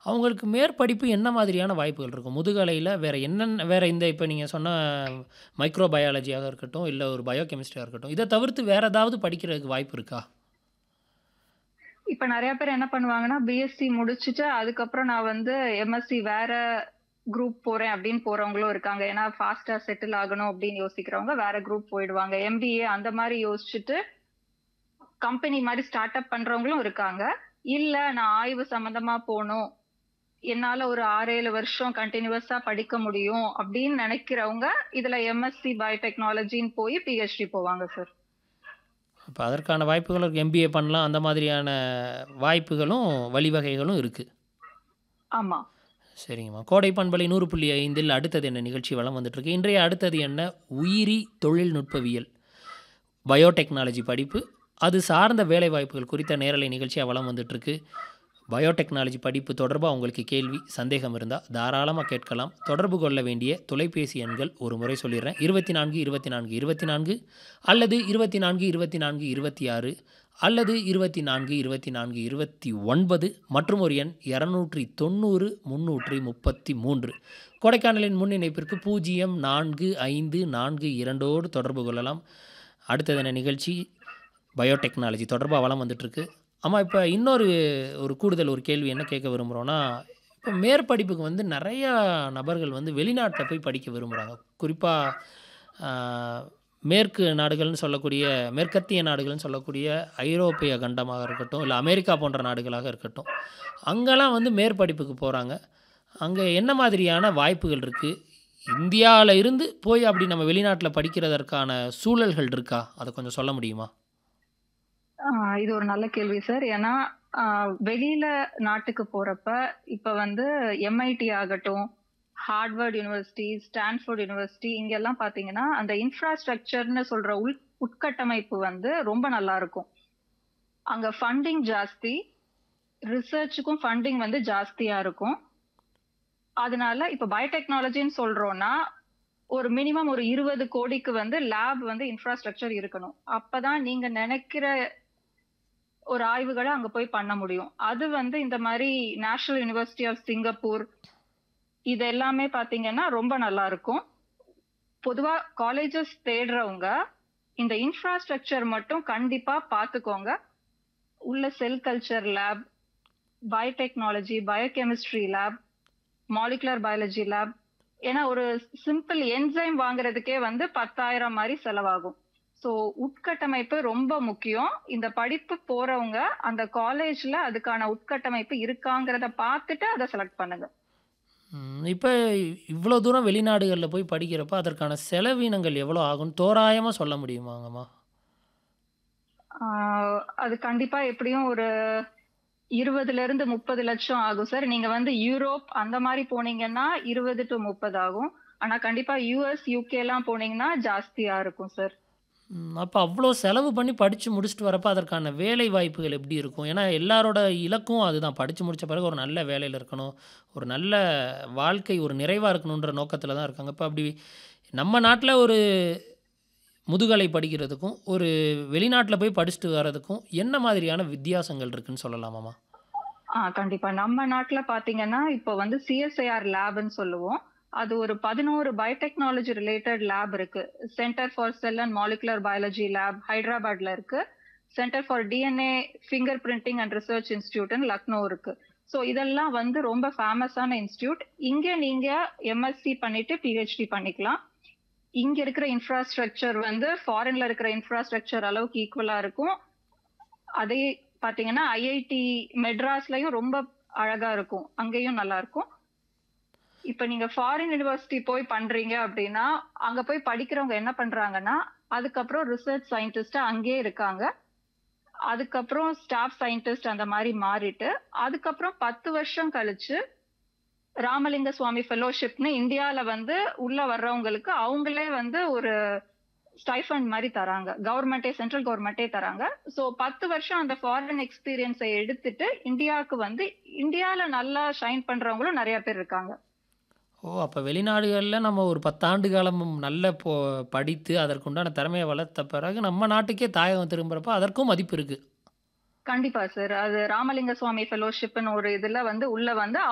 அவங்களுக்கு மேற்படிப்பு என்ன மாதிரியான வாய்ப்புகள் இருக்கும்? முதுகலையில வேற என்னென்ன வேற இந்த இப்ப நீங்க சொன்ன மைக்ரோ பயாலஜியாக இருக்கட்டும், இல்ல ஒரு பயோ கெமிஸ்ட்ரியா இருக்கட்டும். இத தவிர்த்து வேற ஏதாவது படிக்கிறதுக்கு வாய்ப்பு இருக்கா? இப்ப நெறைய பேர் என்ன பண்ணுவாங்கன்னா, பிஎஸ்சி முடிச்சுட்டு அதுக்கப்புறம் நான் வந்து எம்எஸ்சி வேற குரூப் போறேன் அப்படின்னு போறவங்களும் இருக்காங்க. ஏன்னா ஃபாஸ்ட்டா செட்டில் ஆகணும் அப்படின்னு யோசிக்கிறவங்க வேற குரூப் போயிடுவாங்க. எம்பிஏ அந்த மாரி யோசிச்சுட்டு கம்பெனி மாரி ஸ்டார்ட் அப் பண்றவங்களும் இருக்காங்க. இல்ல நான் ஆய்வு சம்மந்தமா போணும். என்னால ஒரு 6, 7 வருஷம் கன்டினியூவஸா படிக்க முடியும் அப்படின்னு நெனைக்கிறவங்க, இதுல எம்எஸ்சி பயோடெக்னாலஜின்னு போய் பிஹெச்டி போவாங்க சார். அப்ப அதற்கான வாய்ப்புகள் இருக்கு. எம்பிஏ பண்ணலாம். அந்த மாதிரியான வாய்ப்புகளும், வழிவகைகளும் இருக்கு. ஆமா. சரிங்கம்மா. கோடை பண்பலை 100.5ல் அடுத்தது என்ன நிகழ்ச்சி வலம் வந்துட்டுருக்கு. இன்றைய அடுத்தது என்ன? உயிரி தொழில்நுட்பவியல். பயோடெக்னாலஜி படிப்பு. அது சார்ந்த வேலைவாய்ப்புகள் குறித்த நேரலை நிகழ்ச்சியா வலம் வந்துட்டுருக்கு. பயோடெக்னாலஜி படிப்பு தொடர்பா உங்களுக்கு கேள்வி, சந்தேகம் இருந்தா தாராளமா கேட்கலாம். தொடர்பு கொள்ள வேண்டிய தொலைபேசி எண்கள் ஒரு முறை சொல்லிர்றேன். 24 24 24 அல்லது 24 24 26 அல்லது 24 24 29 மற்றும் ஒரு எண் 290 333. கொடைக்கானலின் முன் இணைப்பிற்கு 045442 தொடர்பு கொள்ளலாம். அடுத்தது என்ன நிகழ்ச்சி? பயோடெக்னாலஜி தொடர்பா வலம் வந்துட்டுருக்கு. ஆமா இப்ப இன்னொரு ஒரு கூடுதல் ஒரு கேள்வி என்ன கேட்க விரும்புறோம்னா, இப்ப மேற்படிப்புக்கு வந்து நெறையா நபர்கள் வந்து வெளிநாட்ல போய் படிக்க விரும்புறாங்க. குறிப்பா ஆ மேற்கு நாடுகள்னு சொல்லக்கூடிய மேற்கத்திய நாடுகள்னு சொல்லக்கூடிய ஐரோப்பிய கண்டமாக இருக்கட்டும், இல்ல அமெரிக்கா போன்ற நாடுகளாக இருக்கட்டும். அங்கலாம் வந்து மேற்படிப்புக்கு போறாங்க. அங்க என்ன மாதிரியான வாய்ப்புகள் இருக்கு? இந்தியால இருந்து போய் அப்படி நம்ம வெளிநாட்ல படிக்கிறதற்கான சூழல்கள் இருக்கா? அத கொஞ்சம் சொல்ல முடியுமா? ஆ இது ஒரு நல்ல கேள்வி சார். ஏன்னா ஆ வெளியில நாட்டுக்கு போறப்ப, இப்ப வந்து எம்ஐடி ஆகட்டும், ஹார்வர்ட் யுனிவர்சிட்டி, ஸ்டான்ஃபோர்ட் யுனிவர்சிட்டி இங்கெல்லாம் பார்த்தீங்கன்னா, அந்த இன்ஃப்ராஸ்ட்ரக்சர்ன்னு சொல்ற உள் உட்கட்டமைப்பு வந்து ரொம்ப நல்லா இருக்கும். அங்க ஃபண்டிங் ஜாஸ்தி. ரிசர்ச்சுக்கும் ஃபண்டிங் வந்து ஜாஸ்தியா இருக்கும். அதனால இப்ப பயோடெக்னாலஜின்னு சொல்றோம்னா, ஒரு மினிமம் ஒரு 20 கோடிக்கு வந்து லேப் வந்து இன்ஃப்ராஸ்ட்ரக்சர் இருக்கணும். அப்பதான் நீங்க நெனைக்கிற ஒரு ஆய்வுகள அங்க போய் பண்ண முடியும். அது வந்து இந்த மாரி நேஷனல் யுனிவர்சிட்டி ஆஃப் சிங்கப்பூர் இது எல்லாமே பார்த்தீங்கன்னா, ரொம்ப நல்லா இருக்கும். பொதுவா காலேஜஸ் தேடுறவங்க, இந்த இன்ஃப்ராஸ்ட்ரக்சர் மட்டும் கண்டிப்பா பார்த்துக்கோங்க. உள்ள cell culture lab, biotechnology, biochemistry lab, molecular biology lab. ஏன்னா ஒரு சிம்பிள் என்சைம் வாங்குறதுக்கே வந்து 10,000 மாரி செலவாகும். ஸோ உட்கட்டமைப்பு ரொம்ப முக்கியம். இந்த படிப்பு போறவங்க அந்த காலேஜ்ல அதுக்கான உட்கட்டமைப்பு இருக்காங்கிறத பார்த்துட்டு அத செலக்ட் பண்ணுங்க. ம். இப்ப இவ்ளோ தூரம் வெளிநாடுகள்ல போய் படிக்கிறப்ப, அதற்கான செலவினங்கள் எவ்வளோ ஆகும்னு தோராயமா சொல்ல முடியுமாங்கம்மா? ஆ அது கண்டிப்பா எப்படியும் ஒரு 20லருந்து 30 லட்சம் ஆகும் சார். நீங்க வந்து யூரோப் அந்த மாரி போனீங்கன்னா 20 டூ 30 ஆகும். ஆனா கண்டிப்பா யுஎஸ், யுகேலாம் போனீங்கன்னா ஜாஸ்தியா இருக்கும் சார். ம். அப்ப அவ்ளோ செலவு பண்ணி படிச்சு முடிச்சுட்டு வரப்ப, அதற்கான வேலை வாய்ப்புகள் எப்படி இருக்கும்? ஏன்னா எல்லாரோட இலக்கும் அதுதான். படிச்சு முடிச்ச பிறகு ஒரு நல்ல வேலையில இருக்கணும். ஒரு நல்ல வாழ்க்கை ஒரு நிறைவா இருக்கணுன்ற நோக்கத்துல தான் இருக்காங்க. இப்ப அப்படி நம்ம நாட்ல ஒரு முதுகலை படிக்கிறதுக்கும், ஒரு வெளிநாட்ல போய் படிச்சுட்டு வரதுக்கும் என்ன மாதிரியான வித்தியாசங்கள் இருக்குன்னு சொல்லலாமாம்மா? ஆ கண்டிப்பா. நம்ம நாட்ல பார்த்தீங்கன்னா, இப்போ வந்து சிஎஸ்ஐஆர் லேப்ன்னு சொல்லுவோம். அது ஒரு 11 பயோடெக்னாலஜி ரிலேட்டட் லேப் இருக்கு. Centre for cell and molecular biology lab ஹைதராபாத்ல இருக்கு. Centre for DNA fingerprinting and research இன்ஸ்டிடியூட்ன்னு லக்னோ இருக்கு. ஸோ இதெல்லாம் வந்து ரொம்ப ஃபேமஸான இன்ஸ்டிடியூட். இங்க நீங்க எம்எஸ்சி பண்ணிட்டு பிஹெச்டி பண்ணிக்கலாம். இங்க இருக்கிற இன்ஃப்ராஸ்ட்ரக்சர் வந்து ஃபாரின்ல இருக்கிற இன்ஃப்ராஸ்ட்ரக்சர் அளவுக்கு ஈக்குவலா இருக்கும். அதே பார்த்தீங்கன்னா, ஐஐடி மெட்ராஸ்லயும் ரொம்ப அழகா இருக்கும். அங்கேயும் நல்லா இருக்கும். இப்ப நீங்க ஃபாரின் யுனிவர்சிட்டி போய் பண்றீங்க அப்படின்னா, அங்க போய் படிக்கிறவங்க என்ன பண்றாங்கன்னா, அதுக்கப்புறம் ரிசர்ச் சயின்டிஸ்ட்டா அங்கேயே இருக்காங்க. அதுக்கப்புறம் ஸ்டாஃப் சயின்டிஸ்ட் அந்த மாரி மாறிட்டு, அதுக்கப்புறம் 10 வருஷம் கழிச்சு ராமலிங்க சுவாமி ஃபெலோஷிப்ன்னு இந்தியால வந்து உள்ள வர்றவங்களுக்கு அவங்களே வந்து ஒரு ஸ்டைஃபண்ட் மாரி தராங்க. கவர்மெண்ட்டே சென்ட்ரல் கவர்மெண்ட்டே தராங்க. ஸோ 10 வருஷம் அந்த ஃபாரின் எக்ஸ்பீரியன்ஸ எடுத்துட்டு இந்தியாவுக்கு வந்து இந்தியால நல்லா ஷைன் பண்றவங்களும் நெறைய பேர் இருக்காங்க. ஓ! அப்ப வெளிநாடுகள்ல நம்ம ஒரு 10 ஆண்டு காலமும் நல்ல பொ படித்து அதற்குண்டான திறமைய வளர்த்த பிறகு நம்ம நாட்டுக்கே தாயகம் திரும்புறப்ப அதற்கும் மதிப்பு இருக்கு. கண்டிப்பா சார். அது ராமலிங்க சுவாமி ஃபெலோஷிப்ன்னு ஒரு இதுல வந்து உள்ள வந்து